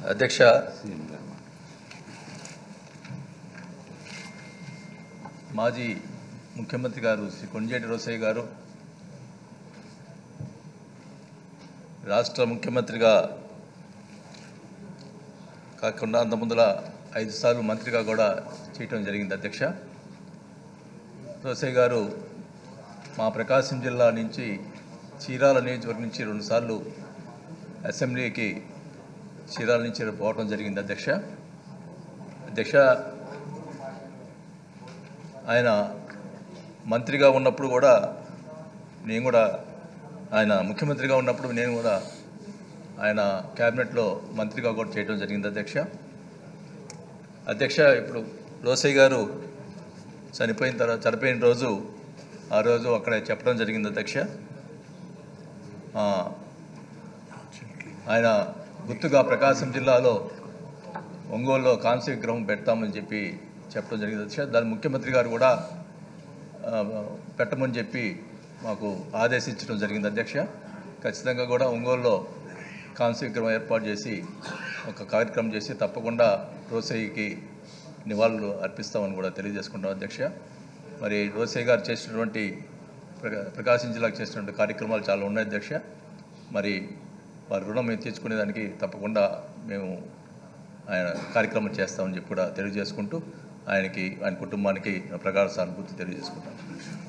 అధ్యక్ష మాజీ ముఖ్యమంత్రి గారు శ్రీ కొంజేటి రోసయ్య గారు రాష్ట్ర ముఖ్యమంత్రిగా కాకుండా అంత ముందల ఐదు సార్లు మంత్రిగా కూడా చేయటం జరిగింది అధ్యక్ష రోసయ్య గారు మా ప్రకాశం జిల్లా నుంచి చీరాల నియోజకవర్గం నుంచి రెండుసార్లు అసెంబ్లీకి చీరాల నుంచి పోవడం జరిగింది అధ్యక్ష అధ్యక్ష ఆయన మంత్రిగా ఉన్నప్పుడు కూడా నేను కూడా ఆయన ముఖ్యమంత్రిగా ఉన్నప్పుడు నేను కూడా ఆయన క్యాబినెట్లో మంత్రిగా కూడా చేయడం జరిగింది అధ్యక్ష అధ్యక్ష ఇప్పుడు రోసయ్య గారు చనిపోయిన తర్వాత చనిపోయిన రోజు ఆ రోజు అక్కడ చెప్పడం జరిగింది అధ్యక్ష ఆ, ఆయన గుర్తుగా ప్రకాశం జిల్లాలో ఒంగోలులో కాంస్య విగ్రహం పెడతామని చెప్పి చెప్పడం జరిగింది అధ్యక్ష దాని ముఖ్యమంత్రి గారు కూడా ఆ, పెట్టమని చెప్పి మాకు ఆదేశించడం జరిగింది అధ్యక్ష ఖచ్చితంగా కూడా ఒంగోలులో కాంస్య విగ్రహం ఏర్పాటు చేసి ఒక కార్యక్రమం చేసి తప్పకుండా రోసయ్యకి నివాళులు అర్పిస్తామని కూడా తెలియజేసుకుంటాం అధ్యక్ష మరి రోసయ్య గారు చేసినటువంటి ప్రకా- ప్రకాశం జిల్లాకు చేసినటువంటి కార్యక్రమాలు చాలా ఉన్నాయి అధ్యక్ష మరి వారి రుణం మేము తీర్చుకునేదానికి తప్పకుండా మేము ఆయన కార్యక్రమం చేస్తామని చెప్పి కూడా తెలియజేసుకుంటూ ఆయనకి ఆయన కుటుంబానికి ప్రగాఢ సానుభూతి తెలియజేసుకుంటాం